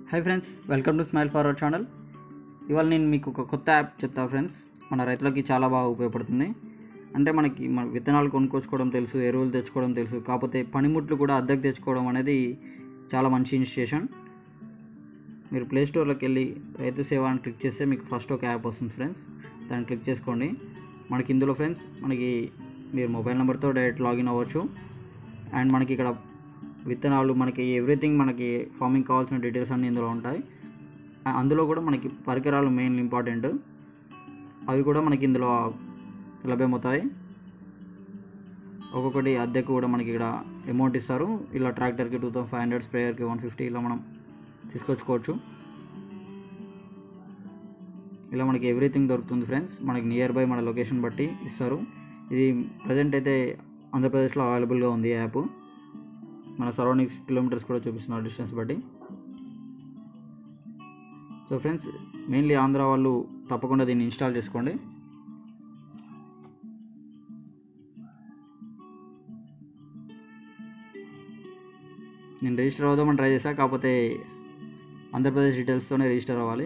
hi friends welcome to smile forward channel ఇవాళ నేను మీకు ఒక కొత్త యాప్ చెప్తా ఫ్రెండ్స్ మన రైతులకి చాలా బాగా ఉపయోగపడుతుంది అంటే మనకి మన విత్తనాలు కొనుక్కొచ్చుకోవడం తెలుసు ఎరువులు తెచ్చుకోవడం తెలుసు కాకపోతే పనిముట్లు కూడా అద్దెకు తెచ్చుకోవడం అనేది చాలా మంచి ఇనిషియేషన్ మీరు ప్లే స్టోర్లోకి వెళ్ళి రైతు సేవ అని క్లిక్ చేస్తే మీకు ఫస్ట్ ఒక యాప్ వస్తుంది ఫ్రెండ్స్ దాన్ని క్లిక్ చేసుకోండి మనకి ఇందులో ఫ్రెండ్స్ మనకి మీరు మొబైల్ నెంబర్తో డైరెక్ట్ లాగిన్ అవ్వచ్చు అండ్ మనకి ఇక్కడ విత్తనాలు మనకి ఎవ్రీథింగ్ మనకి ఫార్మింగ్ కావాల్సిన డీటెయిల్స్ అన్నీ ఇందులో ఉంటాయి ఆ- అందులో కూడా మనకి పరికరాలు మెయిన్ ఇంపార్టెంట్ అవి కూడా మనకి ఇందులో లభ్యమవుతాయి ఒక్కొక్కటి అద్దెకు కూడా మనకి ఇక్కడ అమౌంట్ ఇస్తారు ఇలా ట్రాక్టర్కి టూ థౌసండ్ ఫైవ్ హండ్రెడ్ స్ప్రేయర్కి వన్ ఫిఫ్టీ ఇలా మనం తీసుకొచ్చుకోవచ్చు ఇలా మనకి ఎవ్రీథింగ్ దొరుకుతుంది ఫ్రెండ్స్ మనకి నియర్ బై మన లొకేషన్ బట్టి ఇస్తారు ఇది ప్రజెంట్ అయితే ఆంధ్రప్రదేశ్లో అవైలబుల్గా ఉంది ఈ యాప్ మన సరౌండింగ్స్ కిలోమీటర్స్ కూడా చూపిస్తున్నారు డిస్టెన్స్ బట్టి సో ఫ్రెండ్స్ మెయిన్లీ ఆంధ్ర వాళ్ళు తప్పకుండా దీన్ని ఇన్స్టాల్ చేసుకోండి నేను రిజిస్టర్ అవుదామని ట్రై చేశా కాకపోతే ఆంధ్రప్రదేశ్ డీటెయిల్స్తోనే రిజిస్టర్ అవ్వాలి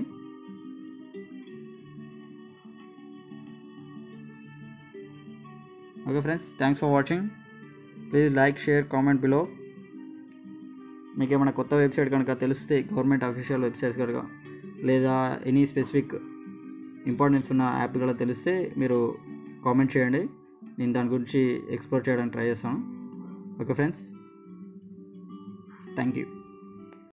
okay friends thanks for watching please like share comment below మీకు ఏమైనా కొత్త వెబ్సైట్ కనుక తెలిస్తే గవర్నమెంట్ అఫీషియల్ వెబ్సైట్స్ కనుక లేదా ఎనీ స్పెసిఫిక్ ఇంపార్టెన్స్ ఉన్న యాప్ కనుక తెలిస్తే మీరు కామెంట్ చేయండి నేను దాని గురించి ఎక్స్ప్లోర్ చేయడానికి ట్రై చేస్తాను ఓకే ఫ్రెండ్స్ థ్యాంక్ యూ